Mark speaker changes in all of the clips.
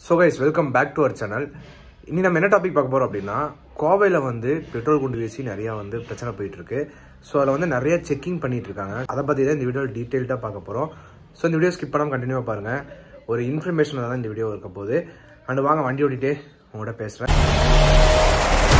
Speaker 1: so guys welcome back to our channel இனி நம்ம என்ன டாபிக் பார்க்க போகிறோம் அப்படின்னா கோவையில் வந்து பெட்ரோல் குண்டு வீசி நிறையா வந்து பிரச்சனை போயிட்டு இருக்கு ஸோ அதில் வந்து நிறைய செக்கிங் பண்ணிட்டு இருக்காங்க அதை பற்றி தான் இந்த வீடியோ டீட்டெயில்டாக பார்க்க போகிறோம் ஸோ இந்த வீடியோ ஸ்கிப் பண்ணாமல் கண்டினியூவாக பாருங்கள் ஒரு இன்ஃபர்மேஷனாக தான் இந்த வீடியோ இருக்க போகுது அண்ட் வாங்க வண்டி ஓட்டிகிட்டே உங்கள்கிட்ட பேசுகிறேன்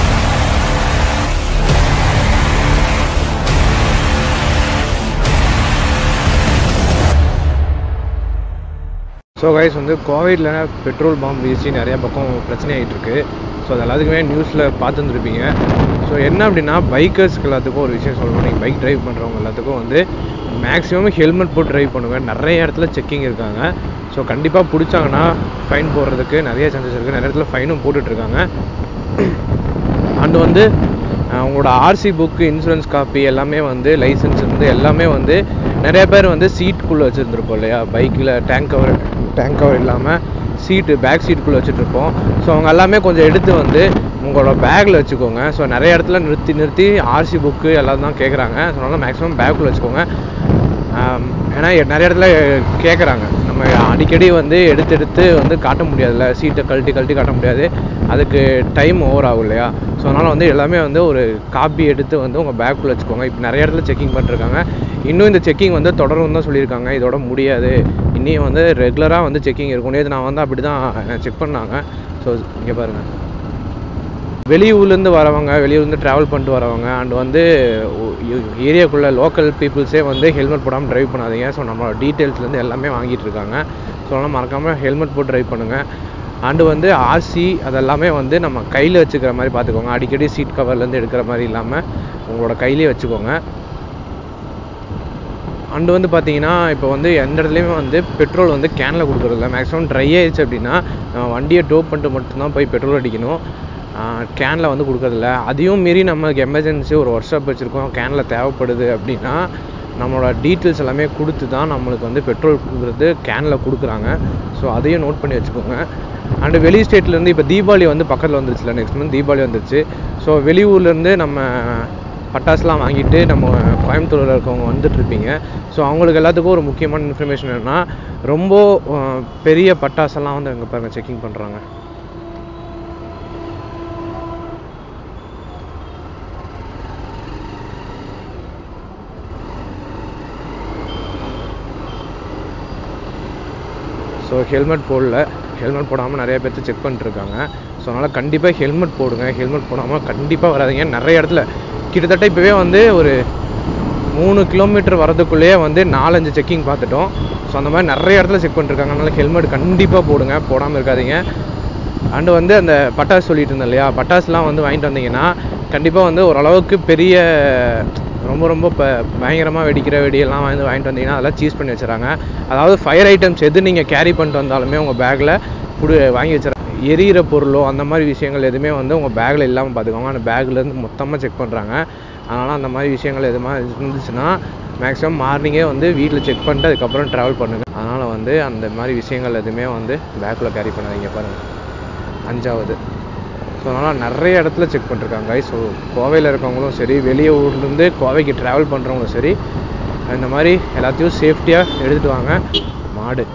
Speaker 1: ஸோ கைஸ் வந்து கோவிட்ல பெட்ரோல் பாம்பு வீசி நிறைய பக்கம் பிரச்சனை ஆகிட்டு இருக்கு ஸோ அது எல்லாத்துக்குமே நியூஸில் பார்த்துருந்துருப்பீங்க ஸோ என்ன அப்படின்னா பைக்கர்ஸ்க்கு எல்லாத்துக்கும் ஒரு விஷயம் சொல்லணும் நீங்கள் பைக் டிரைவ் பண்ணுறவங்க எல்லாத்துக்கும் வந்து மேக்ஸிமம் ஹெல்மெட் போட்டு டிரைவ் பண்ணுங்க நிறைய இடத்துல செக்கிங் இருக்காங்க ஸோ கண்டிப்பாக பிடிச்சாங்கன்னா ஃபைன் போடுறதுக்கு நிறைய சான்சஸ் இருக்குது நிறைய இடத்துல ஃபைனும் போட்டுட்ருக்காங்க அண்ட் வந்து அஹ், உங்களோட ஆர்சி புக்கு இன்சூரன்ஸ் காப்பி எல்லாமே வந்து லைசன்ஸ் இருந்து எல்லாமே வந்து நிறைய பேர் வந்து சீட்டுக்குள்ளே வச்சுருந்துருப்போம் இல்லையா பைக்கில் டேங்க் கவர் டேங்க் கவர் இல்லாமல் சீட்டு பேக் சீட்டுக்குள்ளே வச்சுட்ருப்போம் ஸோ அவங்க எல்லாமே கொஞ்சம் எடுத்து வந்து உங்களோட பேக்கில் வச்சுக்கோங்க ஸோ நிறைய இடத்துல நிறுத்தி நிறுத்தி ஆர்சி புக்கு எல்லாம் தான் கேட்குறாங்க ஸோ அதனால் மேக்ஸிமம் பேக்குள்ளே வச்சுக்கோங்க ஆம், ஏன்னா எ- நிறைய இடத்துல கேட்குறாங்க நம்ம அடிக்கடி வந்து எடுத்து எடுத்து வந்து காட்ட முடியாதுல்ல சீட்டை கழட்டி கழட்டி காட்ட முடியாது அதுக்கு டைம் ஓவர் ஆகும் இல்லையா ஸோ அதனால் வந்து எல்லாமே வந்து ஒரு காப்பி எடுத்து வந்து உங்கள் பேக்குள்ளே வச்சுக்கோங்க இப்போ நிறைய இடத்துல செக்கிங் பண்ணிருக்காங்க இன்னும் இந்த செக்கிங் வந்து தொடரும் தான் சொல்லியிருக்காங்க இதோட முடியாது இன்னும் வந்து ரெகுலராக வந்து செக்கிங் இருக்கும் நேற்று நான் வந்து அப்படி தான் செக் பண்ணாங்க ஸோ இங்கே பாருங்கள் வெளியூர்லேருந்து வரவங்க வெளியூர்லேருந்து ட்ராவல் பண்ணிட்டு வரவங்க அண்ட் வந்து ஏரியாக்குள்ளே லோக்கல் பீப்புள்ஸே வந்து ஹெல்மெட் போடாமல் டிரைவ் பண்ணாதீங்க ஸோ நம்மளோட டீட்டெயில்ஸ்லேருந்து எல்லாமே வாங்கிட்டு இருக்காங்க ஸோ அதனால் மறக்காமல் ஹெல்மெட் போட்டு டிரைவ் பண்ணுங்கள் அண்டு வந்து ஆர்சி அதெல்லாமே வந்து நம்ம கையில் வச்சுக்கிற மாதிரி பார்த்துக்கோங்க அடிக்கடி சீட் கவர்லேருந்து எடுக்கிற மாதிரி இல்லாமல் உங்களோட கையிலே வச்சுக்கோங்க அண்டு வந்து பார்த்தீங்கன்னா இப்போ வந்து எந்த இடத்துலையுமே வந்து பெட்ரோல் வந்து கேனில் கொடுக்குறதில்ல மேக்ஸிமம் ட்ரை ஆயிடுச்சு அப்படின்னா நம்ம வண்டியை டோப் பண்ணிட்டு மட்டும்தான் போய் பெட்ரோல் அடிக்கணும் கேனில் வந்து கொடுக்கறதில்ல அதையும் மீறி நம்மளுக்கு எமர்ஜென்சி ஒரு ஒர்க் ஷாப் வச்சுருக்கோம் கேனில் தேவைப்படுது அப்படின்னா நம்மளோட டீட்டெயில்ஸ் எல்லாமே கொடுத்து தான் நம்மளுக்கு வந்து பெட்ரோல் கொடுக்குறது கேனில் கொடுக்குறாங்க ஸோ அதையும் நோட் பண்ணி வச்சுக்கோங்க அண்டு வெளி ஸ்டேட்லேருந்து இப்போ தீபாவளி வந்து பக்கத்தில் வந்துருச்சுல நெக்ஸ்ட் மந்த் தீபாவளி வந்துருச்சு ஸோ வெளியூர்லேருந்து நம்ம பட்டாசுலாம் வாங்கிட்டு நம்ம கோயம்புத்தூரில் இருக்கவங்க வந்துட்டு இருப்பீங்க ஸோ அவங்களுக்கு எல்லாத்துக்கும் ஒரு முக்கியமான இன்ஃபர்மேஷன் என்னன்னா ரொம்ப அஹ், பெரிய பட்டாசெல்லாம் வந்து அங்கே பாருங்க செக்கிங் பண்ணுறாங்க ஸோ ஹெல்மெட் போடல ஹெல்மெட் போடாமல் நிறைய பேர்த்து செக் பண்ணிட்டுருக்காங்க ஸோ அதனால் கண்டிப்பாக ஹெல்மெட் போடுங்க ஹெல்மெட் போடாமல் கண்டிப்பாக வராதீங்க நிறைய இடத்துல கிட்டத்தட்ட இப்போவே வந்து ஒரு மூணு கிலோமீட்டர் வரதுக்குள்ளேயே வந்து நாலஞ்சு செக்கிங் பார்த்துட்டோம் ஸோ அந்த மாதிரி நிறைய இடத்துல செக் பண்ணிருக்காங்க அதனால் ஹெல்மெட் கண்டிப்பாக போடுங்க போடாமல் இருக்காதீங்க அண்டு வந்து அந்த பட்டாசு சொல்லிட்டு இருந்தேன் இல்லையா பட்டாசுலாம் வந்து வாங்கிட்டு வந்தீங்கன்னா கண்டிப்பாக வந்து ஓரளவுக்கு பெரிய ரொம்ப ரொம்ப இப்போ பயங்கரமாக வெடிக்கிற வெடியெல்லாம் வந்து வாங்கிட்டு வந்தீங்கன்னா அதெல்லாம் சீஸ் பண்ணி வச்சுறாங்க அதாவது ஃபயர் ஐட்டம்ஸ் எது நீங்கள் கேரி பண்ணிட்டு வந்தாலுமே உங்கள் பேக்கில் குடு வாங்கி வச்சுறாங்க எரியிற பொருளோ அந்த மாதிரி விஷயங்கள் எதுவுமே வந்து உங்கள் பேக்கில் இல்லாமல் பார்த்துக்கோங்க அந்த பேக்லேருந்து மொத்தமாக செக் பண்ணுறாங்க அதனால் அந்த மாதிரி விஷயங்கள் எதுவுமா இருந்துச்சுன்னா மேக்ஸிமம் மார்னிங்கே வந்து வீட்டில் செக் பண்ணிட்டு அதுக்கப்புறம் ட்ராவல் பண்ணுங்கள் அதனால் வந்து அந்த மாதிரி விஷயங்கள் எதுவுமே வந்து பேக்கில் கேரி பண்ணாதீங்க பாருங்கள் அஞ்சாவது ஸோ அதனால் நிறைய இடத்துல செக் பண்ணிருக்காங்க ஸோ கோவையில் இருக்கவங்களும் சரி வெளியே ஊர்லேருந்து கோவைக்கு ட்ராவல் பண்ணுறவங்களும் சரி இந்த மாதிரி எல்லாத்தையும் சேஃப்டியாக எடுத்துகிட்டு வாங்க மாடு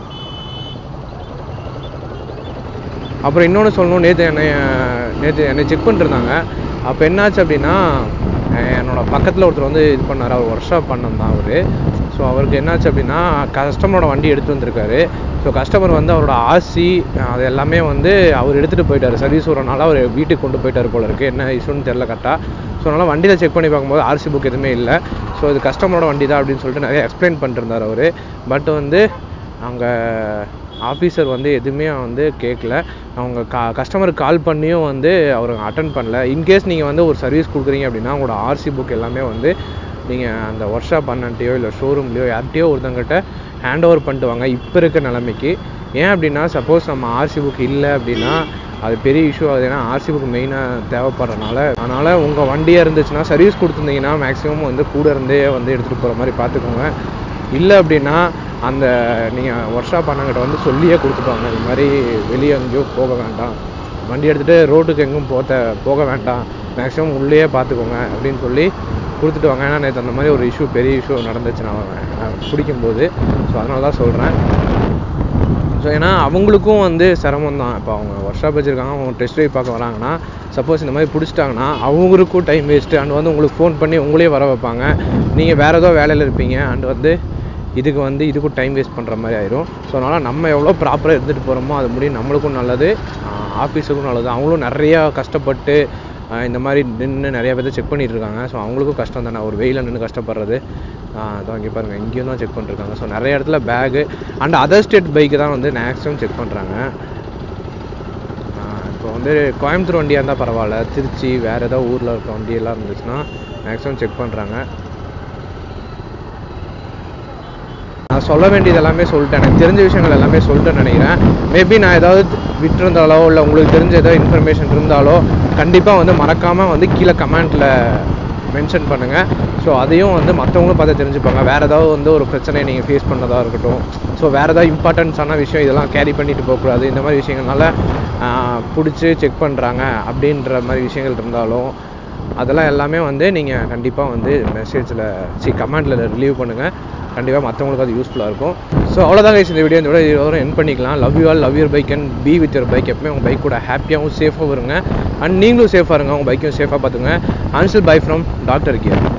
Speaker 1: அப்புறம் இன்னொன்று சொல்லணும் நேற்று என்னை நேற்று என்னை செக் பண்ணிருந்தாங்க அப்போ என்னாச்சு அப்படின்னா அஹ் என்னோட பக்கத்தில் ஒருத்தர் வந்து இது பண்ணார் அவர் ஒர்க் ஷாப் பண்ணம் தான் அவர் ஸோ அவருக்கு என்னாச்சு அப்படின்னா கஸ்டமரோட வண்டி எடுத்து வந்திருக்காரு ஸோ கஸ்டமர் வந்து அவரோட ஆர்சி அது எல்லாமே வந்து அவர் எடுத்துகிட்டு போயிட்டார் சர்வீஸ் வரனால அவர் வீட்டுக்கு கொண்டு போயிட்டார் போல இருக்குது என்ன இஷ்யூன்னு தெரில கரெக்டாக ஸோ அதனால் வண்டியில் செக் பண்ணி பார்க்கும்போது ஆர்சி புக் எதுவுமே இல்லை ஸோ இது கஸ்டமரோட வண்டி தான் அப்படின்னு சொல்லிட்டு நிறைய எக்ஸ்பிளைன் பண்ணிருந்தார் அவர் பட் வந்து அங்கே ஆஃபீஸர் வந்து எதுவுமே வந்து கேட்கல அவங்க கா கஸ்டமருக்கு கால் பண்ணியும் வந்து அவர் அட்டன் பண்ணல இன்கேஸ் நீங்கள் வந்து ஒரு சர்வீஸ் கொடுக்குறீங்க அப்படின்னா உங்களோட ஆர்சி புக் எல்லாமே வந்து நீங்கள் அந்த ஒர்க் ஷாப் அண்ணன்ட்டையோ இல்லை ஷோரூம்லேயோ யார்கிட்டயோ ஒருத்தங்கிட்ட ஹேண்ட் ஓவர் பண்ணிட்டு வாங்க இப்போ இருக்க நிலைமைக்கு ஏன் அப்படின்னா சப்போஸ் நம்ம ஆர்சி புக் இல்லை அப்படின்னா அது பெரிய இஷ்யூ ஆகுது ஏன்னா ஆர்சி புக் மெயினாக தேவைப்படுறனால அதனால் உங்கள் வண்டியாக இருந்துச்சுன்னா சர்வீஸ் கொடுத்துருந்தீங்கன்னா மேக்ஸிமம் வந்து கூட இருந்தே வந்து எடுத்துகிட்டு போகிற மாதிரி பார்த்துக்கோங்க இல்லை அப்படின்னா அந்த நீங்கள் ஒர்க் ஷாப் அண்ணங்கிட்ட வந்து சொல்லியே கொடுத்துப்பாங்க இது மாதிரி வெளியே எங்கேயோ போக வேண்டாம் வண்டி எடுத்துகிட்டு ரோட்டுக்கு எங்கும் போத்த போக வேண்டாம் மேக்ஸிமம் உள்ளேயே பார்த்துக்கோங்க அப்படின்னு சொல்லி கொடுத்துட்டு வாங்க ஏன்னா நேற்று அந்த மாதிரி ஒரு இஷ்யூ பெரிய இஷ்யூ நடந்துச்சு நான் நான் பிடிக்கும்போது ஸோ அதனால தான் சொல்கிறேன் ஸோ ஏன்னா அவங்களுக்கும் வந்து சிரமம் தான் இப்போ அவங்க ஒர்க் ஷாப் வச்சுருக்காங்க அவங்க டெஸ்ட் ட்ரைவ் பார்க்க வராங்கன்னா சப்போஸ் இந்த மாதிரி பிடிச்சிட்டாங்கன்னா அவங்களுக்கும் டைம் வேஸ்ட்டு அண்ட் வந்து உங்களுக்கு ஃபோன் பண்ணி உங்களே வர வைப்பாங்க நீங்கள் வேறு ஏதோ வேலையில் இருப்பீங்க அண்ட் வந்து இதுக்கு வந்து இதுக்கும் டைம் வேஸ்ட் பண்ணுற மாதிரி ஆயிரும் ஸோ அதனால் நம்ம எவ்வளோ ப்ராப்பராக எடுத்துகிட்டு போகிறோமோ அது முடியும் நம்மளுக்கும் நல்லது ஆஃபீஸுக்கும் நல்லது அவங்களும் நிறையா கஷ்டப்பட்டு ஆஹ் இந்த மாதிரி நின்று நிறைய பேர்த்த செக் பண்ணிட்டு இருக்காங்க ஸோ அவங்களுக்கும் கஷ்டம் தானே ஒரு வெயிலில் நின்று கஷ்டப்படுறது அதான் இங்கே பாருங்கள் இங்கேயும் தான் செக் பண்ணிருக்காங்க ஸோ நிறைய இடத்துல பேகு அண்ட் அதர் ஸ்டேட் பைக்கு தான் வந்து மேக்ஸிமம் செக் பண்ணுறாங்க இப்போ வந்து கோயம்புத்தூர் வண்டியாக இருந்தால் பரவாயில்ல திருச்சி வேறு ஏதாவது ஊரில் இருக்க வண்டியெல்லாம் இருந்துச்சுன்னா மேக்ஸிமம் செக் பண்ணுறாங்க நான் சொல்ல வேண்டியது எல்லாமே சொல்லிட்டேன் எனக்கு தெரிஞ்ச விஷயங்கள் எல்லாமே சொல்லிட்டேன்னு நினைக்கிறேன் மேபி நான் ஏதாவது விட்டுருந்தாலோ இல்லை உங்களுக்கு தெரிஞ்ச ஏதாவது இன்ஃபர்மேஷன் இருந்தாலோ கண்டிப்பாக வந்து மறக்காமல் வந்து கீழே கமெண்ட்டில் மென்ஷன் பண்ணுங்கள் ஸோ அதையும் வந்து மற்றவங்களும் பார்த்து தெரிஞ்சுப்பாங்க வேறு ஏதாவது வந்து ஒரு பிரச்சனையை நீங்கள் ஃபேஸ் பண்ணதாக இருக்கட்டும் ஸோ வேறு ஏதாவது இம்பார்ட்டன்ஸான விஷயம் இதெல்லாம் கேரி பண்ணிட்டு போகக்கூடாது இந்த மாதிரி விஷயங்கள்னால பிடிச்சி செக் பண்ணுறாங்க அப்படின்ற மாதிரி விஷயங்கள் இருந்தாலும் அதெல்லாம் எல்லாமே வந்து நீங்கள் கண்டிப்பாக வந்து மெசேஜில் சி கமெண்ட்டில் ரிலீவ் பண்ணுங்கள் கண்டிப்பாக மற்றவங்களுக்கு அது யூஸ்ஃபுல்லாக இருக்கும் ஸோ அவ்வளோதான் guys இந்த வீடியோ இந்த விட வரும் என் பண்ணிக்கலாம் love you all love your bike and be with your bike எப்பவுமே உங்கள் பைக் கூட ஹாப்பியாகவும் சேஃபாகவும் இருங்க அண்ட் நீங்களும் சேஃபாக இருங்க உங்கள் பைக்கையும் சேஃபாக பார்த்துங்க until bye from doctor gear